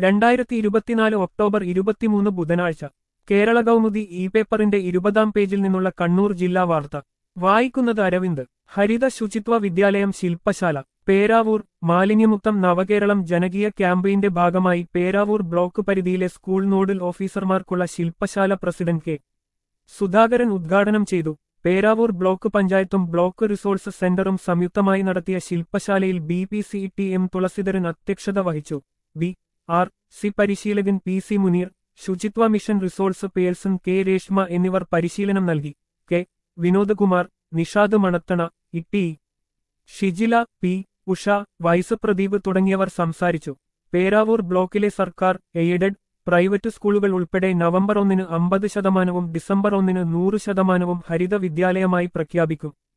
രണ്ടായിരത്തി ഇരുപത്തിനാല് ഒക്ടോബർ ഇരുപത്തിമൂന്ന് ബുധനാഴ്ച കേരള കൗമുദി ഇ പേപ്പറിന്റെ ഇരുപതാം പേജിൽ നിന്നുള്ള കണ്ണൂർ ജില്ലാ വാർത്ത വായിക്കുന്നത് അരവിന്ദ് ഹരിത ശുചിത്വ വിദ്യാലയം ശില്പശാല പേരാവൂർ മാലിന്യമുക്തം നവകേരളം ജനകീയ ക്യാമ്പയിന്റെ ഭാഗമായി പേരാവൂർ ബ്ലോക്ക് പരിധിയിലെ സ്കൂൾ നോഡൽ ഓഫീസർമാർക്കുള്ള ശില്പശാല പ്രസിഡന്റ് കെ സുധാകരൻ ഉദ്ഘാടനം ചെയ്തു പേരാവൂർ ബ്ലോക്ക് പഞ്ചായത്തും ബ്ലോക്ക് റിസോഴ്സ് സെന്ററും സംയുക്തമായി നടത്തിയ ശില്പശാലയിൽ B P C T M Thulaseedharan അധ്യക്ഷത വഹിച്ചു ബി ആർ സി പരിശീലകൻ P C Muneer Suchitwa mission resource person K Reshma എന്നിവർ പരിശീലനം നൽകി K Vinodkumar Nishad Manathana T Shijila P Usha vice Pradeep തുടങ്ങിയവർ സംസാരിച്ചു പേരാവൂർ ബ്ലോക്കിലെ സർക്കാർ എയ്ഡഡ് പ്രൈവറ്റ് സ്കൂളുകൾ ഉൾപ്പെടെ നവംബർ ഒന്നിന് അമ്പത് ശതമാനവും ഡിസംബർ ഒന്നിന് നൂറ് ശതമാനവും ഹരിത വിദ്യാലയമായി പ്രഖ്യാപിക്കും